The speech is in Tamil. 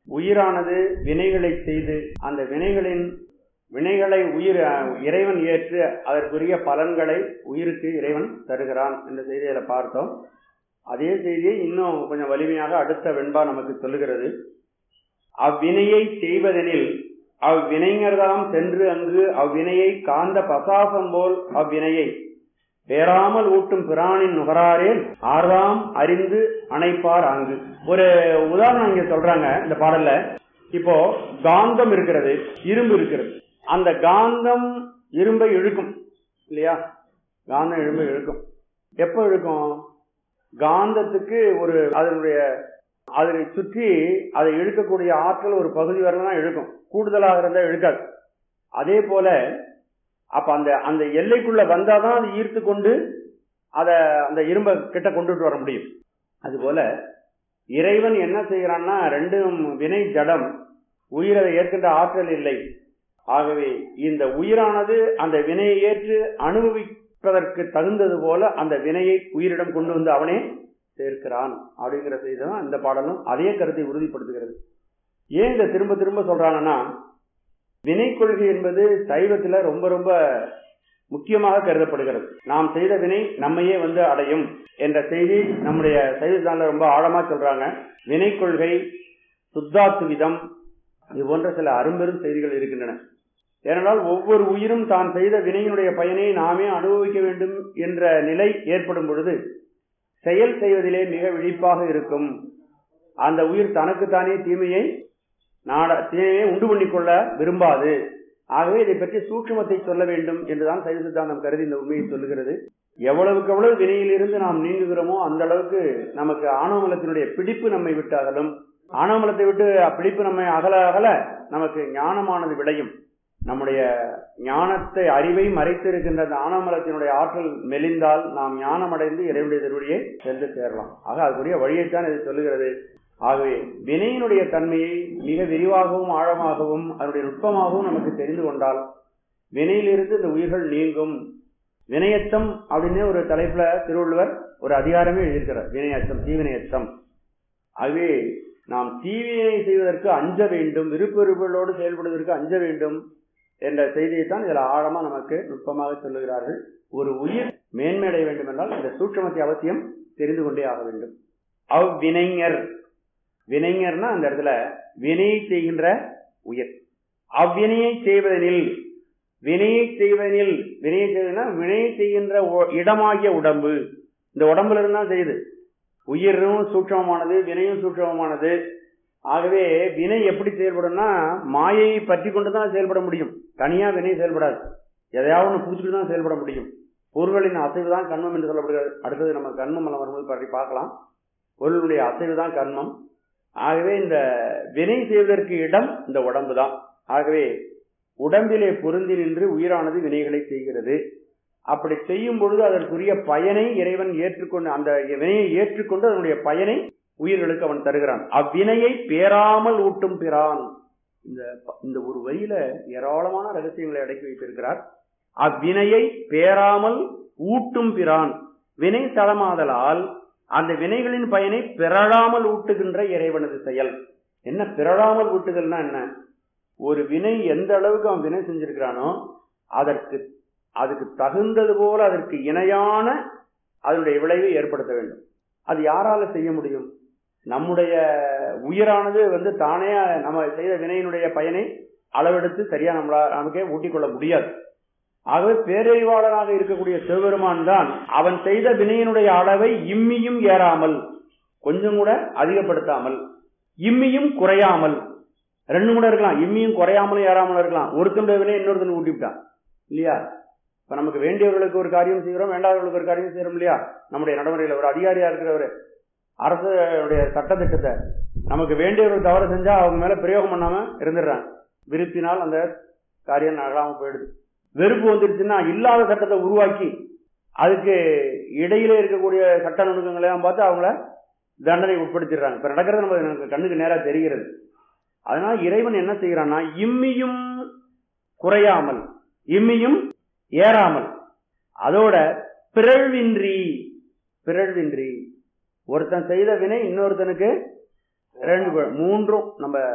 உயிரானது வினைகளை செய்து அந்த வினைகளின் வினைகளை உயிர் இறைவன் ஏற்று அதற்குரிய பலன்களை உயிருக்கு இறைவன் தருகிறான் என்ற செய்தியில பார்த்தோம் அதே செய்தியை இன்னும் கொஞ்சம் வலிமையாக அடுத்த வெண்பா நமக்கு சொல்லுகிறது அவ்வினையை செய்வதெனில் அவ்வினைஞர்தாம் சென்று அங்கு அவ்வினையை காந்த பசாசம் போல் அவ்வினையை பேராமல் ஊட்டும் பிரானின் நுகராரேல் ஆர்தாம் அறிந்து அணைப்பார் அங்கு ஒரு உதாரணம் இங்க சொல்றாங்க இந்த பாடல்ல இப்போ காந்தம் இருக்கிறது இரும்பு இருக்கிறது அந்த காந்தம் இரும்பை இழுக்கும் இல்லையா காந்தம் இரும்பை இழுக்கும் எப்போ இழுக்கும் காந்தத்துக்கு ஒரு அதனுடைய அதனை சுற்றி அதை இழுக்கக்கூடிய ஆற்றல் ஒரு பகுதி வரலாம் தான் இழுக்கும் கூடுதலாக இருந்தால் இழுக்காது அதே போல அப்ப அந்த அந்த எல்லைக்குள்ள வந்தாதான் அது ஈர்த்து கொண்டு அதை அந்த இரும்பை கிட்ட கொண்டுட்டு வர முடியும் அதுபோல இறைவன் என்ன செய்கிறான்னா ரெண்டும் வினை ஜடம் உயிரை ஏற்கின்ற ஆற்றல் இல்லை ஆகவே இந்த உயிரானது அந்த வினையை ஏற்று அனுபவிப்பதற்கு தகுந்தது போல அந்த வினையை உயிரிடம் கொண்டு வந்து அவனே சேர்க்கிறான் அப்படிங்கிற செய்தி தான் இந்த பாடலும் அதே கருத்தை உறுதிப்படுத்துகிறது ஏன் இதை திரும்ப திரும்ப சொல்றாங்கன்னா வினை கொள்கை என்பது சைவத்துல ரொம்ப ரொம்ப முக்கியமாக கருதப்படுகிறது நாம் செய்த வினை நம்மையே வந்து அடையும் என்ற செய்தி நம்முடைய சைவத்தான ரொம்ப ஆழமா சொல்றாங்க வினை கொள்கை சுத்தாத்துவிதம் இது போன்ற சில அரும்பெரும் செய்திகள் இருக்கின்றன ஏனென்றால் ஒவ்வொரு உயிரும் தான் செய்த வினையினுடைய பயனை நாமே அனுபவிக்க வேண்டும் என்ற நிலை ஏற்படும் பொழுது செயல் செய்வதிலே மிக விழிப்பாக இருக்கும் அந்த உயிர் தனக்குத்தானே தீமையை நாட தீமையை உண்டு பண்ணிக்கொள்ள விரும்பாது ஆகவே இதை பற்றி சூட்சுமத்தை சொல்ல வேண்டும் என்றுதான் சைவ சித்தாந்தம் கருதி இந்த உண்மையை சொல்லுகிறது எவ்வளவுக்கு எவ்வளவு வினையிலிருந்து நாம் நீங்குகிறோமோ அந்த அளவுக்கு நமக்கு ஆணவமலத்தினுடைய பிடிப்பு நம்மை விட்டு அகலும் ஆணவமலத்தை விட்டு பிடிப்பு நம்மை அகல அகல நமக்கு ஞானமானது விளையும் நம்முடைய ஞானத்தை அறிவை மறைத்து இருக்கின்ற அந்த ஆணவமலத்தினுடைய ஆற்றல் மெலிந்தால் நாம் ஞானம் அடைந்து இறைவனுடைய திருவடியை சென்று சேரலாம் ஆக அதுக்குரிய வழியைத்தான் இது சொல்லுகிறது ஆகவே வினையினுடைய தன்மையை மிக விரிவாகவும் ஆழமாகவும் அதனுடைய நுட்பமாகவும் நமக்கு தெரிந்து கொண்டால் வினையிலிருந்து இந்த உயிர்கள் நீங்கும் வினையச்சம் அப்படின்னு ஒரு தலைப்புல திருவள்ளுவர் ஒரு அதிகாரமே எழுதியிருக்கிறார் வினையச்சம் தீவினையச்சம் ஆகவே நாம் தீவினை செய்வதற்கு அஞ்ச வேண்டும் விருப்ப விருப்பங்களோடு செயல்படுவதற்கு அஞ்ச வேண்டும் என்ற செய்தியைத்தான் இதில் ஆழமா நமக்கு நுட்பமாக சொல்லுகிறார்கள் ஒரு உயிர் மேன்மையடைய வேண்டும் என்றால் இந்த சூட்சமத்தை அவசியம் தெரிந்து கொண்டே ஆக வேண்டும் அவ்வினைஞர் வினைஞர்னா அந்த இடத்துல வினையை செய்கின்ற உயிர் அவ்வினையை செய்வதனில் வினையை செய்வதனில் வினையை செய்வதுனா வினையை செய்கின்ற இடமாகிய உடம்பு இந்த உடம்புல இருந்தா செய்யுது உயிரும் சூட்சமமானது வினையும் சூட்சமமானது ஆகவே வினை எப்படி செயல்படும்னா மாயையை பற்றி கொண்டு தான் செயல்பட முடியும் தனியா வினை செயல்படாது எதையாவது ஒன்று பிடிச்சிட்டு தான் செயல்பட முடியும் பொருள்களின் அசைவு தான் கண்மம் என்று சொல்லப்படுகிறது அடுத்தது நம்ம கண்மம் எல்லாம் வரும்போது பற்றி பார்க்கலாம் பொருளுடைய அசைவு தான் கண்மம் ஆகவே இந்த வினை செய்வதற்கு இடம் இந்த உடம்பு தான் ஆகவே உடம்பிலே பொருந்தி நின்று உயிரானது வினைகளை செய்கிறது அப்படி செய்யும் பொழுது அதற்குரிய பயனை இறைவன் ஏற்றுக்கொண்டு அந்த வினையை ஏற்றுக்கொண்டு அதனுடைய பயனை உயிர்களுக்கு அவன் தருகிறான் அவ்வினையை பேராமல் ஊட்டும் பிறான் இந்த இந்த ஒரு வரியில ஏராளமான ரகசியங்களை அடக்கி வைத்திருக்கிறார் அவ்வினையை பேராமல் ஊட்டும் பிறான் வினை தளமாதலால் அந்த வினைகளின் பயனை பிறழாமல் ஊட்டுகின்ற இறைவனது செயல் என்ன பிறழாமல் ஊட்டுதல்னா என்ன ஒரு வினை எந்த அளவுக்கு அவன் வினை செஞ்சிருக்கிறானோ அதற்கு அதுக்கு தகுந்தது போல அதற்கு இணையான அதனுடைய விளைவை ஏற்படுத்த வேண்டும் அது யாரால செய்ய முடியும் நம்முடைய உயிரானது வந்து தானே நம்ம செய்த வினையினுடைய பயனை அளவெடுத்து சரியா நம்மளா நமக்கே ஊட்டிக்கொள்ள முடியாது ஆகவே பேரறிவாளனாக இருக்கக்கூடிய சிவபெருமான் தான் அவன் செய்த வினையினுடைய அளவை இம்மியும் ஏறாமல் கொஞ்சம் கூட அதிகப்படுத்தாமல் இம்மியும் குறையாமல் ரெண்டு கூட இருக்கலாம் இம்மியும் குறையாமலும் ஏறாமலும் இருக்கலாம் ஒருத்தனுடைய வினை இன்னொருத்தன் ஊட்டிவிட்டான் இல்லையா இப்ப நமக்கு வேண்டியவர்களுக்கு ஒரு காரியம் செய்கிறோம் வேண்டாதவர்களுக்கு ஒரு காரியம் செய்யறோம் இல்லையா நம்முடைய நடைமுறையில் ஒரு அதிகாரியா இருக்கிறவர் அரசுடைய சட்டத்திட்டத்தை நமக்கு வேண்டியவர்கள் தவறு செஞ்சா அவங்க மேல பிரயோகம் பண்ணாம இருந்துடுறாங்க விருப்பினால் அந்த காரியம் நகராம போயிடுது வெறுப்பு வந்துருச்சுன்னா இல்லாத சட்டத்தை உருவாக்கி அதுக்கு இடையில இருக்கக்கூடிய சட்ட நுணுக்கங்களை எல்லாம் பார்த்து அவங்கள தண்டனை உட்படுத்திடுறாங்க இப்ப நடக்கிறது நம்ம எனக்கு கண்ணுக்கு நேரா தெரிகிறது அதனால இறைவன் என்ன செய்யறான்னா இம்மியும் குறையாமல் இம்மியும் ஏறாமல் அதோட பிறழ்வின்றி பிறழ்வின்றி ஒருத்தன் செய்த வினை இன்னொருத்தனுக்கு ரெண்டு மூன்றும் நம்ம